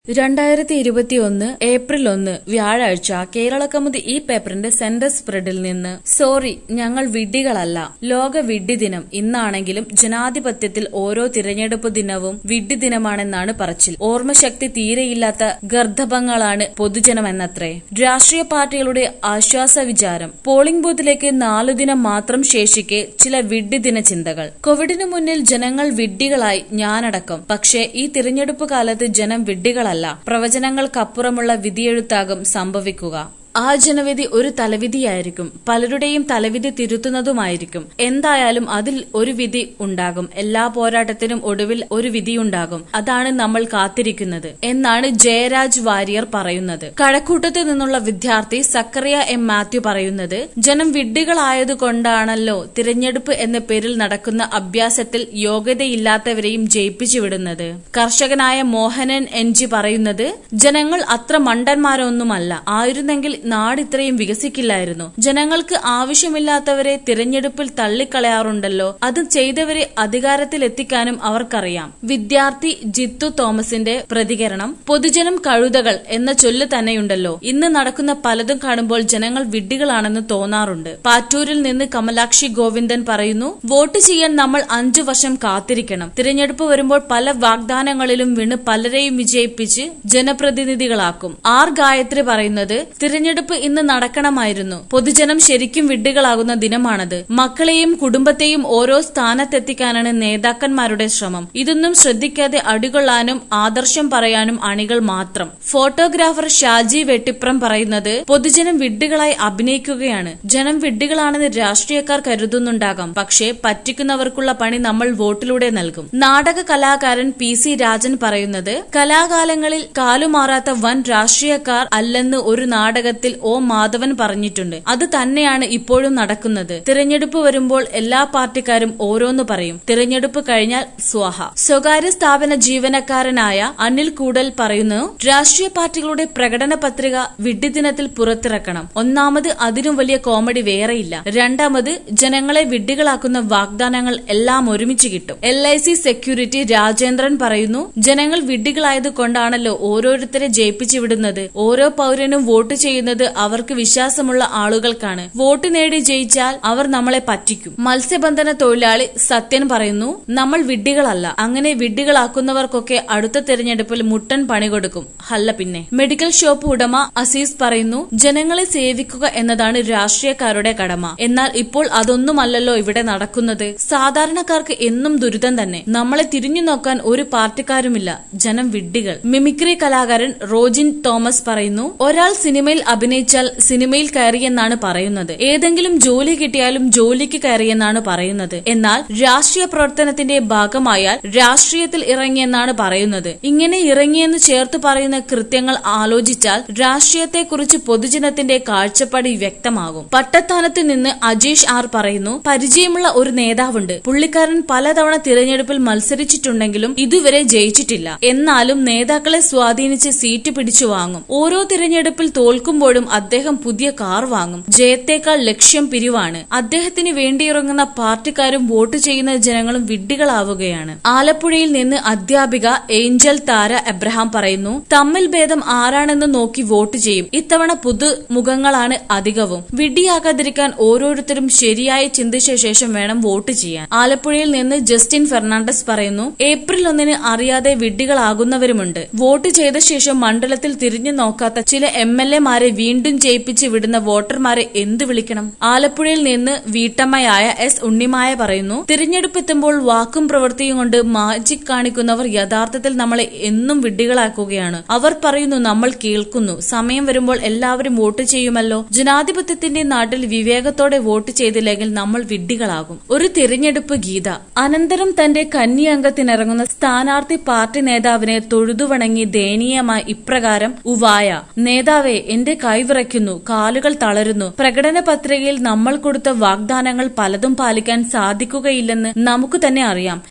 രണ്ടായിരത്തി ഇരുപത്തിയൊന്ന് ഏപ്രിൽ ഒന്ന് വ്യാഴാഴ്ച കേരളകൗമുദി ഈ പേപ്പറിന്റെ സെന്റർ സ്പ്രെഡിൽ നിന്ന് സോറി ഞങ്ങൾ വിഡ്ഢികളല്ല ലോക വിഡ്ഢി ദിനം ഇന്നാണെങ്കിലും ജനാധിപത്യത്തിൽ ഓരോ തിരഞ്ഞെടുപ്പ് ദിനവും വിഡ്ഢി ദിനമാണെന്നാണ് പറച്ചിൽ ഓർമ്മശക്തി തീരെയില്ലാത്ത ഗർദ്ധഭങ്ങളാണ് പൊതുജനമെന്നത്രേ രാഷ്ട്രീയ പാർട്ടികളുടെ ആശ്വാസ വിചാരം പോളിംഗ് ബൂത്തിലേക്ക് നാലു ദിനം മാത്രം ശേഷിക്കെ ചില വിഡ്ഢി ദിന ചിന്തകൾ കോവിഡിനു മുന്നിൽ ജനങ്ങൾ വിഡ്ഢികളായി ഞാനടക്കം പക്ഷേ ഈ തിരഞ്ഞെടുപ്പ് കാലത്ത് ജനം വിഡ്ഢികളല്ല പ്രവചനങ്ങൾക്കപ്പുറമുള്ള വിധിയെഴുത്താകും സംഭവിക്കുക ആ ജനവിധി ഒരു തലവിധിയായിരിക്കും പലരുടെയും തലവിധി തിരുത്തുന്നതുമായിരിക്കും എന്തായാലും അതിൽ ഒരു വിധി ഉണ്ടാകും എല്ലാ പോരാട്ടത്തിനും ഒടുവിൽ ഒരു വിധിയുണ്ടാകും അതാണ് നമ്മൾ കാത്തിരിക്കുന്നത് എന്നാണ് ജയരാജ് വാര്യർ പറയുന്നത് കഴക്കൂട്ടത്ത് നിന്നുള്ള വിദ്യാർത്ഥി സക്കറിയ എം മാത്യു പറയുന്നത് ജനം വിഡ്ഢികളായതുകൊണ്ടാണല്ലോ തിരഞ്ഞെടുപ്പ് എന്ന പേരിൽ നടക്കുന്ന അഭ്യാസത്തിൽ യോഗ്യതയില്ലാത്തവരെയും ജയിപ്പിച്ചു വിടുന്നത് കർഷകനായ മോഹനൻ എൻ ജി പറയുന്നത് ജനങ്ങൾ അത്ര മണ്ടന്മാരൊന്നുമല്ല ആയിരുന്നെങ്കിൽ നാട് ഇത്രയും വികസിക്കില്ലായിരുന്നു ജനങ്ങൾക്ക് ആവശ്യമില്ലാത്തവരെ തിരഞ്ഞെടുപ്പിൽ തള്ളിക്കളയാറുണ്ടല്ലോ അത് ചെയ്തവരെ അധികാരത്തിലെത്തിക്കാനും അവർക്കറിയാം വിദ്യാർത്ഥി ജിത്തു തോമസിന്റെ പ്രതികരണം പൊതുജനം കഴുതകൾ എന്ന ചൊല്ല് തന്നെയുണ്ടല്ലോ ഇന്ന് നടക്കുന്ന പലതും കാണുമ്പോൾ ജനങ്ങൾ വിഡ്ഢികളാണെന്ന് തോന്നാറുണ്ട് പാറ്റൂരിൽ നിന്ന് കമലാക്ഷി ഗോവിന്ദൻ പറയുന്നു വോട്ട് ചെയ്യാൻ നമ്മൾ അഞ്ചു വർഷം കാത്തിരിക്കണം തിരഞ്ഞെടുപ്പ് വരുമ്പോൾ പല വാഗ്ദാനങ്ങളിലും വീണ് പലരെയും വിജയിപ്പിച്ച് ജനപ്രതിനിധികളാക്കും ആർ ഗായത്രി പറയുന്നത് തിരഞ്ഞെടുപ്പ് ഇന്ന് നടക്കണമായിരുന്നു പൊതുജനം ശരിക്കും വിഡ്ഢികളാകുന്ന ദിനമാണത് മക്കളെയും കുടുംബത്തെയും ഓരോ സ്ഥാനത്തെത്തിക്കാനാണ് നേതാക്കന്മാരുടെ ശ്രമം ഇതൊന്നും ശ്രദ്ധിക്കാതെ അടികൊള്ളാനും ആദർശം പറയാനും അണികൾ മാത്രം ഫോട്ടോഗ്രാഫർ ഷാജി വെട്ടിപ്രം പറയുന്നത് പൊതുജനം വിഡ്ഢികളായി അഭിനയിക്കുകയാണ് ജനം വിഡ്ഢികളാണെന്ന് രാഷ്ട്രീയക്കാർ കരുതുന്നുണ്ടാകാം പക്ഷേ പറ്റിക്കുന്നവർക്കുള്ള പണി നമ്മൾ വോട്ടിലൂടെ നൽകും നാടക കലാകാരൻ പി സി രാജൻ പറയുന്നത് കലാകാലങ്ങളിൽ കാലുമാറാത്ത വൻ രാഷ്ട്രീയക്കാർ അല്ലെന്ന് ഒരു നാടകത്തിൽ ഒ മാധവൻ പറഞ്ഞിട്ടുണ്ട് അത് തന്നെയാണ് ഇപ്പോഴും നടക്കുന്നത് തിരഞ്ഞെടുപ്പ് വരുമ്പോൾ എല്ലാ പാർട്ടിക്കാരും ഓരോന്ന് പറയും തിരഞ്ഞെടുപ്പ് കഴിഞ്ഞാൽ സ്വാഹ സ്വകാര്യ സ്ഥാപന ജീവനക്കാരനായ അനിൽ കൂടൽ പറയുന്നു രാഷ്ട്രീയ പാർട്ടികളുടെ പ്രകടന പത്രിക വിഡ്ഢിദിനത്തിൽ പുറത്തിറക്കണം ഒന്നാമത് അതിനും വലിയ കോമഡി വേറെയില്ല രണ്ടാമത് ജനങ്ങളെ വിഡ്ഢികളാക്കുന്ന വാഗ്ദാനങ്ങൾ എല്ലാം ഒരുമിച്ച് കിട്ടും L I C security Rajendran പറയുന്നു ജനങ്ങൾ വിഡ്ഢികളായത് കൊണ്ടാണല്ലോ ഓരോരുത്തരെ ജയിപ്പിച്ചു വിടുന്നത് ഓരോ പൗരനും വോട്ട് ചെയ്യുന്നത് അവർക്ക് വിശ്വാസമുള്ള ആളുകൾക്കാണ് വോട്ട് നേടി ജയിച്ചാൽ അവർ നമ്മളെ പറ്റിക്കും മത്സ്യബന്ധന തൊഴിലാളി സത്യൻ പറയുന്നു നമ്മൾ വിഡ്ഢികളല്ല അങ്ങനെ വിഡ്ഢികളാക്കുന്നവർക്കൊക്കെ അടുത്ത തെരഞ്ഞെടുപ്പിൽ മുട്ടൻ പണി കൊടുക്കും അല്ല പിന്നെ മെഡിക്കൽ ഷോപ്പ് ഉടമ അസീസ് പറയുന്നു ജനങ്ങളെ സേവിക്കുക എന്നതാണ് രാഷ്ട്രീയക്കാരുടെ കടമ എന്നാൽ ഇപ്പോൾ അതൊന്നുമല്ലല്ലോ ഇവിടെ നടക്കുന്നത് സാധാരണക്കാർക്ക് എന്നും ദുരിതം തന്നെ നമ്മളെ തിരിഞ്ഞു നോക്കാൻ ഒരു പാർട്ടിക്കാരുമില്ല ജനം വിഡ്ഢികൾ മിമിക്രി കലാകാരൻ റോജിൻ തോമസ് പറയുന്നു ഒരാൾ സിനിമയിൽ അഭിനയിച്ചാൽ സിനിമയിൽ കയറിയെന്നാണ് പറയുന്നത് ഏതെങ്കിലും ജോലി കിട്ടിയാലും ജോലിക്ക് കയറിയെന്നാണ് പറയുന്നത് എന്നാൽ രാഷ്ട്രീയ പ്രവർത്തനത്തിന്റെ ഭാഗമായാൽ രാഷ്ട്രീയത്തിൽ ഇറങ്ങിയെന്നാണ് പറയുന്നത് ഇങ്ങനെ ഇറങ്ങിയെന്ന് ചേർത്ത് പറയുന്ന കൃത്യങ്ങൾ ആലോചിച്ചാൽ രാഷ്ട്രീയത്തെക്കുറിച്ച് പൊതുജനത്തിന്റെ കാഴ്ചപ്പാട് വ്യക്തമാകും പട്ടത്താനത്ത് നിന്ന് അജീഷ് ആർ പറയുന്നു പരിചയമുള്ള ഒരു നേതാവുണ്ട് പുള്ളിക്കാരൻ പലതവണ തിരഞ്ഞെടുപ്പിൽ മത്സരിച്ചിട്ടുണ്ടെങ്കിലും ഇതുവരെ ജയിച്ചിട്ടില്ല എന്നാലും നേതാക്കളെ സ്വാധീനിച്ച് സീറ്റ് പിടിച്ചു വാങ്ങും ഓരോ തിരഞ്ഞെടുപ്പിൽ തോൽക്കുമ്പോഴും അദ്ദേഹം പുതിയ കാർ വാങ്ങും ജയത്തേക്കാൾ ലക്ഷ്യം പിരിവാണ് അദ്ദേഹത്തിന് വേണ്ടിയിറങ്ങുന്ന പാർട്ടിക്കാരും വോട്ട് ചെയ്യുന്ന ജനങ്ങളും വിഡ്ഢികളാവുകയാണ് ആലപ്പുഴയിൽ നിന്ന് അധ്യാപിക ഏഞ്ചൽ താര എബ്രഹാം പറയുന്നു തമ്മിൽ ഭേദം ആരാണെന്ന് നോക്കി വോട്ട് ചെയ്യും ഇത്തവണ പുതുമുഖങ്ങളാണ് അധികവും വിഡ്ഢിയാകാതിരിക്കാൻ ഓരോരുത്തരും ശരിയായി ചിന്തിച്ച ശേഷം വേണം വോട്ട് ചെയ്യാൻ ആലപ്പുഴയിൽ നിന്ന് ജസ്റ്റിൻ ഫെർണാണ്ടസ് പറയുന്നു ഏപ്രിൽ ഒന്നിന് അറിയാതെ വിഡ്ഢികളാകുന്നവരുമുണ്ട് വോട്ട് ചെയ്ത ശേഷം മണ്ഡലത്തിൽ തിരിഞ്ഞു നോക്കാത്ത ചില എം എൽ എമാരെ വീണ്ടും ജയിപ്പിച്ച് വിടുന്ന വോട്ടർമാരെ എന്തു വിളിക്കണം ആലപ്പുഴയിൽ നിന്ന് വീട്ടമ്മയായ എസ് ഉണ്ണിമായ പറയുന്നു തിരഞ്ഞെടുപ്പ് എത്തുമ്പോൾ വാക്കും പ്രവൃത്തിയും കൊണ്ട് മാജിക് കാണിക്കുന്നവർ യഥാർത്ഥത്തിൽ നമ്മളെ എന്നും വിഡ്ഢികളാക്കുകയാണ് അവർ പറയുന്നു നമ്മൾ കേൾക്കുന്നു സമയം വരുമ്പോൾ എല്ലാവരും വോട്ട് ചെയ്യുമല്ലോ ജനാധിപത്യത്തിന്റെ നാട്ടിൽ വിവേകത്തോടെ വോട്ട് ചെയ്തില്ലെങ്കിൽ നമ്മൾ വിഡ്ഢികളാകും ഒരു തിരഞ്ഞെടുപ്പ് ഗീത അനന്തരം തന്റെ കന്നി അംഗത്തിനിറങ്ങുന്ന സ്ഥാനാർത്ഥി പാർട്ടി നേതാവിനെ തൊഴുതുവണങ്ങി ദയനീയമായി ഇപ്രകാരം ഉവായ നേതാവേ എന്റെ കൈവിറയ്ക്കുന്നു കാലുകൾ തളരുന്നു പ്രകടന പത്രികയിൽ നമ്മൾ കൊടുത്ത വാഗ്ദാനങ്ങൾ പലതും പാലിക്കാൻ സാധിക്കുകയില്ലെന്ന് നമുക്ക് തന്നെ അറിയാം